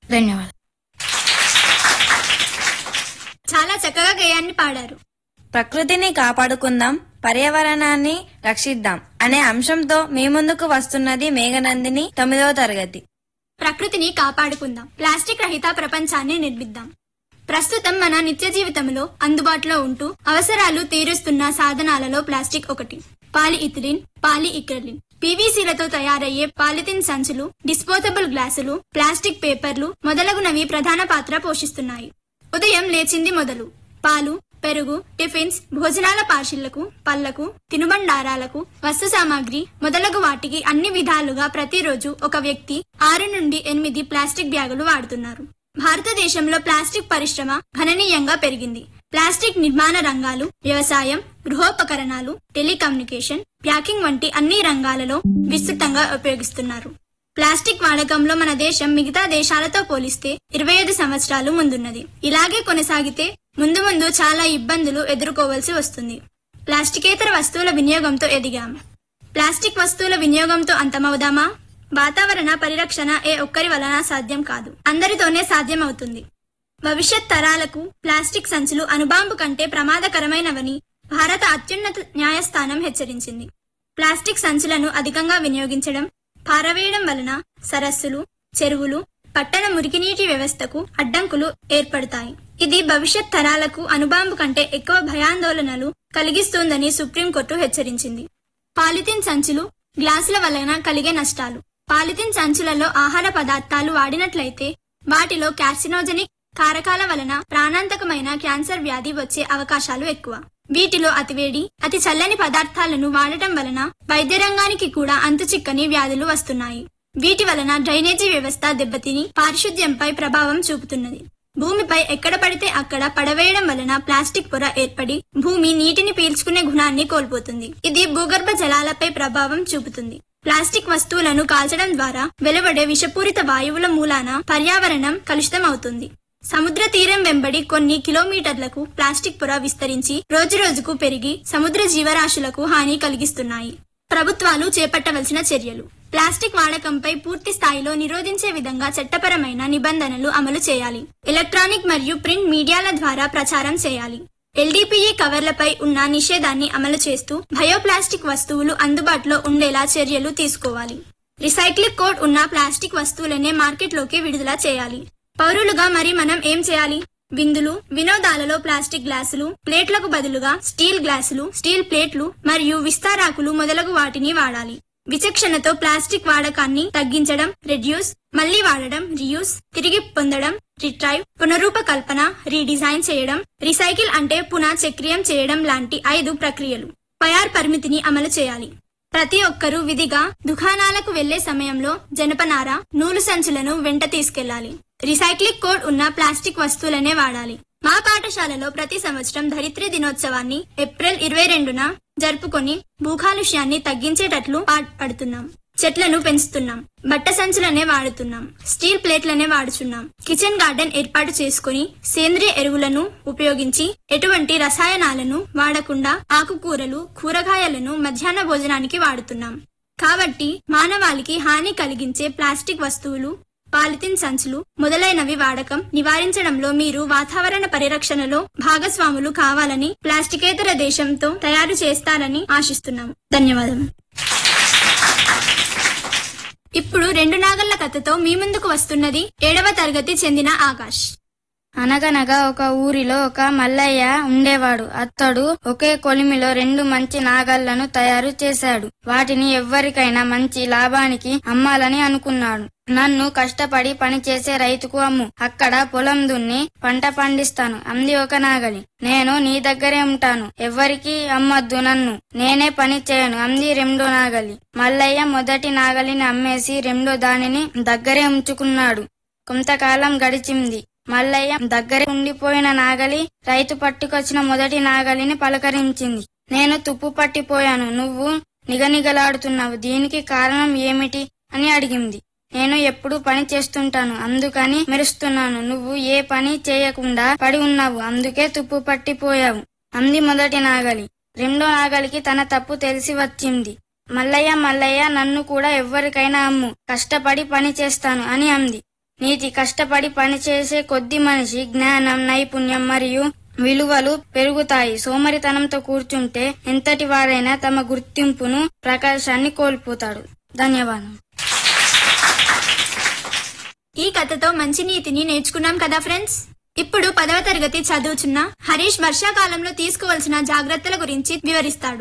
ధన్యవాదాలు చాలా చక్కగా గేయాన్ని పాడారు ప్రకృతిని కాపాడుకుందాం పర్యావరణాన్ని రక్షిద్దాం అనే అంశంతో మీ ముందుకు వస్తున్నది మేఘనందిని తొమ్మిదవ తరగతి ప్రకృతిని కాపాడుకుందాం ప్లాస్టిక్ రహిత ప్రపంచాన్ని నిర్మిద్దాం ప్రస్తుతం మన నిత్య జీవితంలో అందుబాటులో ఉంటూ అవసరాలు తీరుస్తున్న సాధనాలలో ప్లాస్టిక్ ఒకటి పాలిఇథిలిన్ పాలిఇక్రలిన్ పీవీసీలతో తయారయ్యే పాలిథిన్ సంచులు డిస్పోజబుల్ గ్లాసులు ప్లాస్టిక్ పేపర్లు మొదలగునవి ప్రధాన పాత్ర పోషిస్తున్నాయి ఉదయం లేచింది మొదలు పాలు పెరుగు టిఫిన్స్ భోజనాల పార్సిళ్లకు పళ్లకు తినుబండారాలకు వస్తు సామాగ్రి మొదలగు వాటికి అన్ని విధాలుగా ప్రతిరోజు ఒక వ్యక్తి ఆరు నుండి ఎనిమిది ప్లాస్టిక్ బ్యాగులు వాడుతున్నారు భారతదేశంలో ప్లాస్టిక్ పరిశ్రమ గణనీయంగా పెరిగింది ప్లాస్టిక్ నిర్మాణ రంగాలు వ్యవసాయం గృహోపకరణాలు టెలికమ్యూనికేషన్ ప్యాకింగ్ వంటి అన్ని రంగాలలో విస్తృతంగా ఉపయోగిస్తున్నారు ప్లాస్టిక్ వాడకంలో మన దేశం మిగతా దేశాలతో పోలిస్తే ఇరవై ఐదు సంవత్సరాలు ముందున్నది ఇలాగే కొనసాగితే ముందు ముందు చాలా ఇబ్బందులు ఎదుర్కోవలసి వస్తుంది ప్లాస్టికేతర వస్తువుల వినియోగంతో ఎదిగాం ప్లాస్టిక్ వస్తువుల వినియోగంతో అంతమవుదామా వాతావరణ పరిరక్షణ ఏ ఒక్కరి వలన సాధ్యం కాదు అందరితోనే సాధ్యం అవుతుంది భవిష్యత్ తరాలకు ప్లాస్టిక్ సంచులు అణుబాంబు కంటే ప్రమాదకరమైనవని భారత అత్యున్నత న్యాయస్థానం హెచ్చరించింది ప్లాస్టిక్ సంచులను అధికంగా వినియోగించడం పారవేయడం వలన సరస్సులు చెరువులు పట్టణ మురికినీటి వ్యవస్థకు అడ్డంకులు ఏర్పడతాయి ఇది భవిష్యత్ తరాలకు అణుబాంబు కంటే ఎక్కువ భయాందోళనలు కలిగిస్తుందని సుప్రీంకోర్టు హెచ్చరించింది పాలిథిన్ సంచులు గ్లాసుల వలన కలిగే నష్టాలు పాలిథిన్ సంచులలో ఆహార పదార్థాలు వాడినట్లయితే వాటిలో కార్సినోజనిక్ కారకాల వలన ప్రాణాంతకమైన క్యాన్సర్ వ్యాధి వచ్చే అవకాశాలు ఎక్కువ వీటిలో అతివేడి అతి చల్లని పదార్థాలను వాడటం వలన వైద్య రంగానికి కూడా అంతుచిక్కని వ్యాధులు వస్తున్నాయి వీటి వలన డ్రైనేజీ వ్యవస్థ దెబ్బతిని పారిశుద్ధ్యంపై ప్రభావం చూపుతున్నది భూమిపై ఎక్కడ పడితే అక్కడ పడవేయడం వలన ప్లాస్టిక్ పొర ఏర్పడి భూమి నీటిని పీల్చుకునే గుణాన్ని కోల్పోతుంది ఇది భూగర్భ జలాలపై ప్రభావం చూపుతుంది ప్లాస్టిక్ వస్తువులను కాల్చడం ద్వారా వెలువడే విషపూరిత వాయువుల మూలాన పర్యావరణం కలుషితమవుతుంది సముద్ర తీరం వెంబడి కొన్ని కిలోమీటర్లకు ప్లాస్టిక్ పొర విస్తరించి రోజురోజుకు పెరిగి సముద్ర జీవరాశులకు హాని కలిగిస్తున్నాయి ప్రభుత్వాలు చేపట్టవలసిన చర్యలు ప్లాస్టిక్ వాడకంపై పూర్తి స్థాయిలో నిరోధించే విధంగా చట్టపరమైన నిబంధనలు అమలు చేయాలి ఎలక్ట్రానిక్ మరియు ప్రింట్ మీడియాల ద్వారా ప్రచారం చేయాలి ఎల్డీపీఈ కవర్లపై ఉన్న నిషేధాన్ని అమలు చేస్తూ బయోప్లాస్టిక్ వస్తువులు అందుబాటులో ఉండేలా చర్యలు తీసుకోవాలి రీసైక్లింగ్ కోడ్ ఉన్న ప్లాస్టిక్ వస్తువులనే మార్కెట్లోకి విడుదల చేయాలి పౌరులుగా మరి మనం ఏం చేయాలి విందులు వినోదాలలో ప్లాస్టిక్ గ్లాసులు ప్లేట్లకు బదులుగా స్టీల్ గ్లాసులు స్టీల్ ప్లేట్లు మరియు విస్తారాకులు మొదలగు వాటిని వాడాలి విచక్షణతో ప్లాస్టిక్ వాడకాన్ని తగ్గించడం రెడ్యూస్ మళ్లీ వాడడం రియూస్ తిరిగి పొందడం రిట్రైవ్ పునరూపకల్పన రీడిజైన్ చేయడం రీసైకిల్ అంటే పునః చక్రియం చేయడం లాంటి ఐదు ప్రక్రియలు పయార్ పరిమితిని అమలు చేయాలి ప్రతి ఒక్కరూ విధిగా దుకాణాలకు వెళ్లే సమయంలో జనపనార నూలు సంచులను వెంట తీసుకెళ్లాలి రీసైక్లింగ్ కోడ్ ఉన్న ప్లాస్టిక్ వస్తువులనే వాడాలి మా పాఠశాలలో ప్రతి సంవత్సరం ధరిత్రి దినోత్సవాన్ని ఏప్రిల్ ఇరవై రెండున జరుపుకొని భూకాలుష్యాన్ని తగ్గించేటట్లు పాటుపడుతున్నాం చెట్లను పెంచుతున్నాం బట్ట సంచులనే వాడుతున్నాం స్టీల్ ప్లేట్లనే వాడుతున్నాం కిచెన్ గార్డెన్ ఏర్పాటు చేసుకుని సేంద్రియ ఎరువులను ఉపయోగించి ఎటువంటి రసాయనాలను వాడకుండా ఆకుకూరలు కూరగాయలను మధ్యాహ్న భోజనానికి వాడుతున్నాం కాబట్టి మానవాళికి హాని కలిగించే ప్లాస్టిక్ వస్తువులు పాలిథిన్ సంచులు మొదలైనవి వాడకం నివారించడంలో మీరు వాతావరణ పరిరక్షణలో భాగస్వాములు కావాలని ప్లాస్టికేతర దేశంతో తయారు చేస్తారని ఆశిస్తున్నాము ధన్యవాదం ఇప్పుడు రెండు నాగళ్ల కథతో మీ ముందుకు వస్తున్నది ఏడవ తరగతి చెందిన ఆకాష్ అనగనగా ఒక ఊరిలో ఒక మల్లయ్య ఉండేవాడు అతడు ఒకే కొలిమిలో రెండు మంచి నాగళ్లను తయారు చేశాడు వాటిని ఎవ్వరికైనా మంచి లాభానికి అమ్మాలని అనుకున్నాడు నన్ను కష్టపడి పనిచేసే రైతుకు అమ్ము అక్కడ పొలం దున్ని పంట పండిస్తాను అంది ఒక నాగలి నేను నీ దగ్గరే ఉంటాను ఎవ్వరికి అమ్మద్దు నన్ను నేనే పని చేయను అంది రెండో నాగలి మల్లయ్య మొదటి నాగలిని అమ్మేసి రెండో దానిని దగ్గరే ఉంచుకున్నాడు కొంతకాలం గడిచింది మల్లయ్య దగ్గరే ఉండిపోయిన నాగలి రైతు పట్టుకొచ్చిన మొదటి నాగలిని పలకరించింది నేను తుప్పు పట్టిపోయాను నువ్వు నిగనిగలాడుతున్నావు దీనికి కారణం ఏమిటి అని అడిగింది నేను ఎప్పుడు పని చేస్తుంటాను అందుకని మెరుస్తున్నాను నువ్వు ఏ పని చేయకుండా పడి ఉన్నావు అందుకే తుప్పు పట్టిపోయావు అంది మొదటి నాగలి రెండో నాగలికి తన తప్పు తెలిసి వచ్చింది మల్లయ్య మల్లయ్య నన్ను కూడా ఎవ్వరికైనా అమ్ము కష్టపడి పని చేస్తాను అని అంది నీతి కష్టపడి పనిచేసే కొద్ది మనిషి జ్ఞానం నైపుణ్యం మరియు విలువలు పెరుగుతాయి సోమరితనంతో కూర్చుంటే ఎంతటి వారైనా తమ గుర్తింపును ప్రకాశాన్ని కోల్పోతాడు ధన్యవాదం ఈ కథతో మంచి నీతిని నేర్చుకున్నాం కదా ఫ్రెండ్స్ ఇప్పుడు పదవ తరగతి చదువుచున్న హరీష్ వర్షాకాలంలో తీసుకోవాల్సిన జాగ్రత్తల గురించి వివరిస్తాడు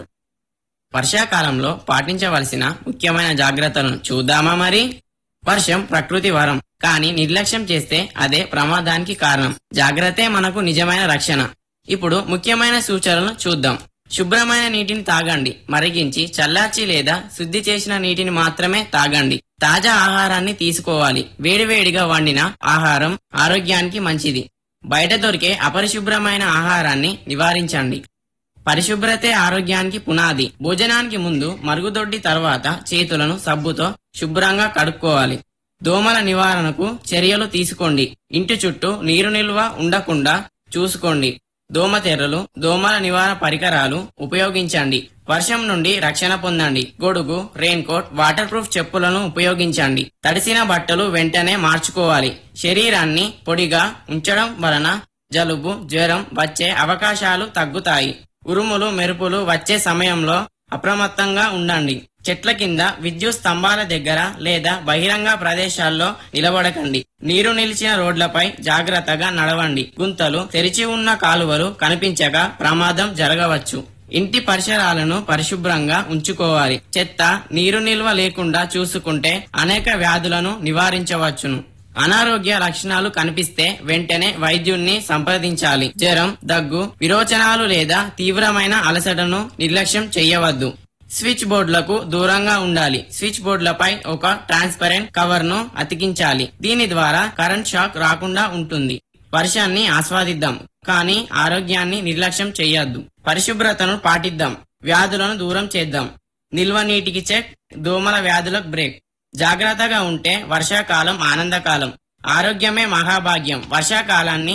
వర్షాకాలంలో పాటించవలసిన ముఖ్యమైన జాగ్రత్తలను చూద్దామా మరి వర్షం ప్రకృతి వరం కానీ నిర్లక్ష్యం చేస్తే అదే ప్రమాదానికి కారణం జాగ్రత్తే మనకు నిజమైన రక్షణ ఇప్పుడు ముఖ్యమైన సూచనలను చూద్దాం శుభ్రమైన నీటిని తాగండి మరిగించి చల్లార్చి లేదా శుద్ధి చేసిన నీటిని మాత్రమే తాగండి తాజా ఆహారాన్ని తీసుకోవాలి వేడివేడిగా వండిన ఆహారం ఆరోగ్యానికి మంచిది బయట దొరికే అపరిశుభ్రమైన ఆహారాన్ని నివారించండి పరిశుభ్రతే ఆరోగ్యానికి పునాది భోజనానికి ముందు మరుగుదొడ్డి తర్వాత చేతులను సబ్బుతో శుభ్రంగా కడుక్కోవాలి దోమల నివారణకు చర్యలు తీసుకోండి ఇంటి చుట్టూ నీరు నిల్వ ఉండకుండా చూసుకోండి దోమతెర్రలు దోమల నివారణ పరికరాలు ఉపయోగించండి వర్షం నుండి రక్షణ పొందండి గొడుగు రెయిన్ కోట్ వాటర్ ప్రూఫ్ చెప్పులను ఉపయోగించండి తడిసిన బట్టలు వెంటనే మార్చుకోవాలి శరీరాన్ని పొడిగా ఉంచడం వలన జలుబు జ్వరం వచ్చే అవకాశాలు తగ్గుతాయి ఉరుములు మెరుపులు వచ్చే సమయంలో అప్రమత్తంగా ఉండండి చెట్ల కింద విద్యుత్ స్తంభాల దగ్గర లేదా బహిరంగ ప్రదేశాల్లో నిలబడకండి నీరు నిలిచిన రోడ్లపై జాగ్రత్తగా నడవండి గుంతలు తెరిచి ఉన్న కాలువలు కనిపించక ప్రమాదం జరగవచ్చు ఇంటి పరిసరాలను పరిశుభ్రంగా ఉంచుకోవాలి చెత్త నీరు నిల్వ లేకుండా చూసుకుంటే అనేక వ్యాధులను నివారించవచ్చును అనారోగ్య లక్షణాలు కనిపిస్తే వెంటనే వైద్యుణ్ణి సంప్రదించాలి జ్వరం దగ్గు విరోచనాలు లేదా తీవ్రమైన అలసటను నిర్లక్ష్యం చేయవద్దు స్విచ్ బోర్డులకు దూరంగా ఉండాలి స్విచ్ బోర్డులపై ఒక ట్రాన్స్పరెంట్ కవర్ ను అతికించాలి దీని ద్వారా కరెంట్ షాక్ రాకుండా ఉంటుంది వర్షాన్ని ఆస్వాదిద్దాం కానీ ఆరోగ్యాన్ని నిర్లక్ష్యం చేయొద్దు పరిశుభ్రతను పాటిద్దాం వ్యాధులను దూరం చేద్దాం నిల్వ నీటికి చెక్ దోమల వ్యాధులకు బ్రేక్ జాగ్రత్తగా ఉంటే వర్షాకాలం ఆనందకాలం ఆరోగ్యమే మహాభాగ్యం వర్షాకాలాన్ని